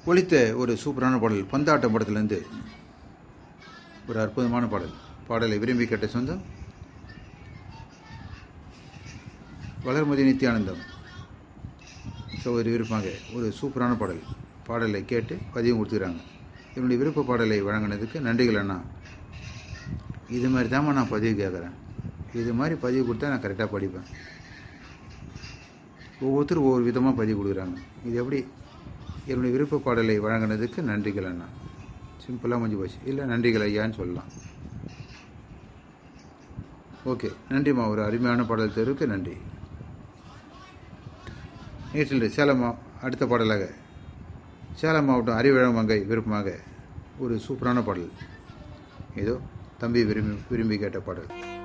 ஒலித்த ஒரு சூப்பரான பாடல் பந்தாட்டம் படத்துலேருந்து ஒரு அற்புதமான பாடல் பாடலை விரும்பி கேட்ட சொந்தம் வளர்மதி நித்யானந்தம் சகோதரி விருப்பாங்க ஒரு சூப்பரான பாடல் பாடலை கேட்டு பதிவும் கொடுத்துக்கிறாங்க என்னுடைய விருப்ப பாடலை வழங்கினதுக்கு நன்றிகள் அண்ணா இது மாதிரி தாம்மா நான் பதிவு கேட்குறேன் இது மாதிரி பதிவு கொடுத்தா நான் கரெக்டாக படிப்பேன் ஒவ்வொருத்தரும் ஒவ்வொரு விதமாக பதிவு கொடுக்குறாங்க இது எப்படி என்னுடைய விருப்ப பாடலை வழங்கினதுக்கு நன்றிகள் அண்ணா சிம்பிளாக முடிஞ்சு போச்சு இல்லை நன்றிகள் ஐயான்னு சொல்லலாம் ஓகே நன்றிம்மா ஒரு அருமையான பாடல் தேர்வுக்கு நன்றி நேற்றில் சேலம் மா- அடுத்த பாடலாக சேலம் மாவட்டம் அறிவிழமங்கை விருப்பமாக ஒரு சூப்பரான பாடல் ஏதோ தம்பி விரும்பி விரும்பி கேட்ட பாடல்